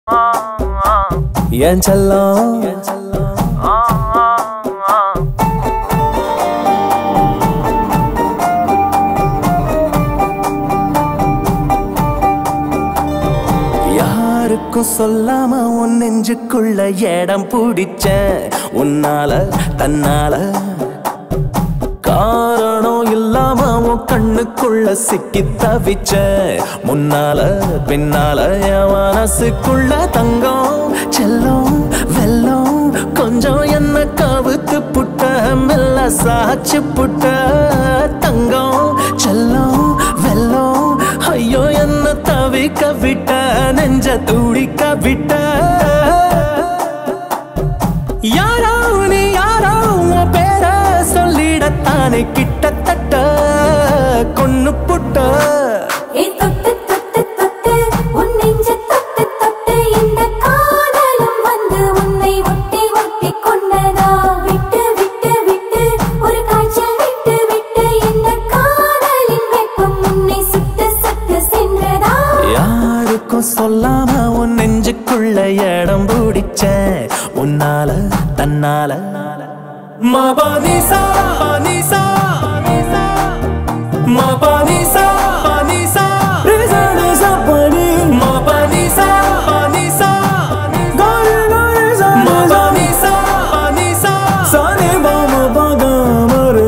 என் செல்லம் யாருக்கும் சொல்லாம உன் நெஞ்சுக்குள்ள இடம் பிடிச்ச உன்னால தன்னால காரணம் இல்லாம உன் கண்ணுக்குள்ள சிக்கி தவிச்ச முன்னால பின்னால என் மனசுக்குள்ள தங்கம் செல்லம் வெல்லம் கொஞ்சம் என்ன கவுத்து புட்ட மெல்ல சாச்சு புட்ட தங்கம் செல்லம் வெல்லம் ஐயோ என்ன தவிக்க விட்ட நெஞ்ச துடிக்க விட்ட யாரோ நீ யாரோ உன் பேர சொல்லிடத்தானே கிட்டத்தட்ட கொன்னு புட்ட ஏ தொட்டு தொட்டு தொட்டு உன் நெஞ்ச தொட்டு தொட்டு இந்த காதலும் வந்து உன்னை ஒட்டி ஒட்டி கொண்டதா விட்டு விட்டு விட்டு ஒரு காய்ச்சல் விட்டு விட்டு இந்த காதலின் வெப்பம் உன்னை சுட்டு சுட்டு சென்றதா யாருக்கும் சொல்லாம உன் நெஞ்சுக்குள்ள இடம் பிடிச்ச உன்னால தன்னால மபனிசா பனிசா மபனிசா பனிசா ரிசனிசா பனி மபனிசா பனிசா காரி காரி மபனிசா பனிசா சனி பாம பகமரே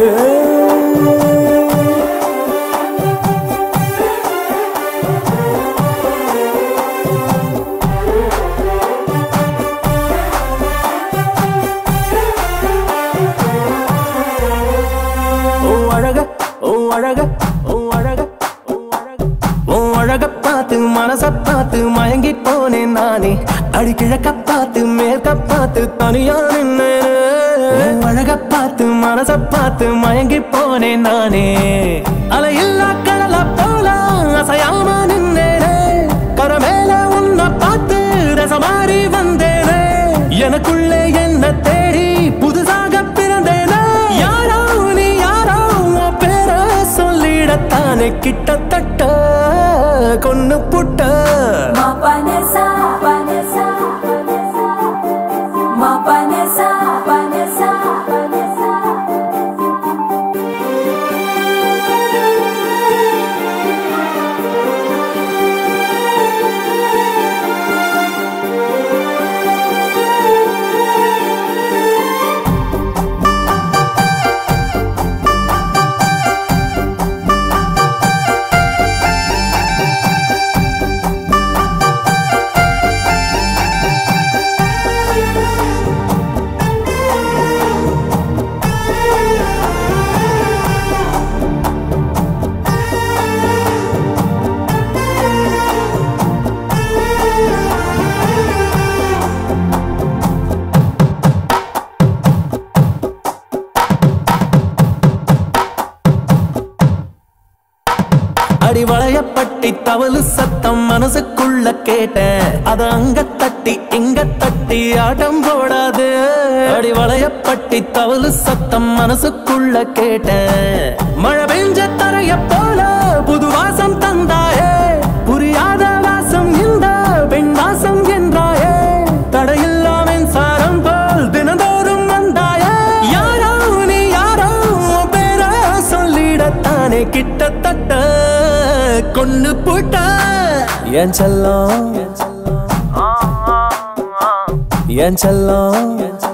ஓ அழக ஓ அழக ஓ அழக ஓ அழக ஓ அழக பார்த்து மனச பார்த்து மயங்கி போனேன் நானே அடி கிழக்க பார்த்து மேற்க பார்த்து தனியா நின்னேன் அழக பார்த்து மனச பார்த்து மயங்கி போனேன் நானே அலையில்லா கடல போல அசையாம நின்னேனே கரமேல உன்னை பார்த்து ரசமாறி வந்தேனே எனக்குள்ளே என்ன தேடி புதுசாக பிறந்தேனே யாரோ நீ யாரோ உன் பேர சொல்லிடத்தானே கிட்டத்தட்ட கொன்னு புட்ட மா பனசா பனசா மா பனசா பனசா பனசா அடி வளையப்பட்டி தவளு சத்தம் மனசுக்குள்ள கேட்டேன் அத அங்க தட்டி இங்க தட்டி ஆட்டம் போடாது அடி வளையப்பட்டி தவளு சத்தம் மனசுக்குள்ள கேட்டேன் மழை பெஞ்ச தரைய போல புது வாசம் தந்தாயே புரியாத வாசம் இந்த பெண் வாசம் என்றாயே தடையில்லா மின்சாரம் போல் தினந்தோறும் வந்தாயே யாரோ நீ யாரோ உன் பேர சொல்லிடத்தானே கிட்டத்தட்ட கொண்டு போட்ட என் செல்லம் என் செல்லம்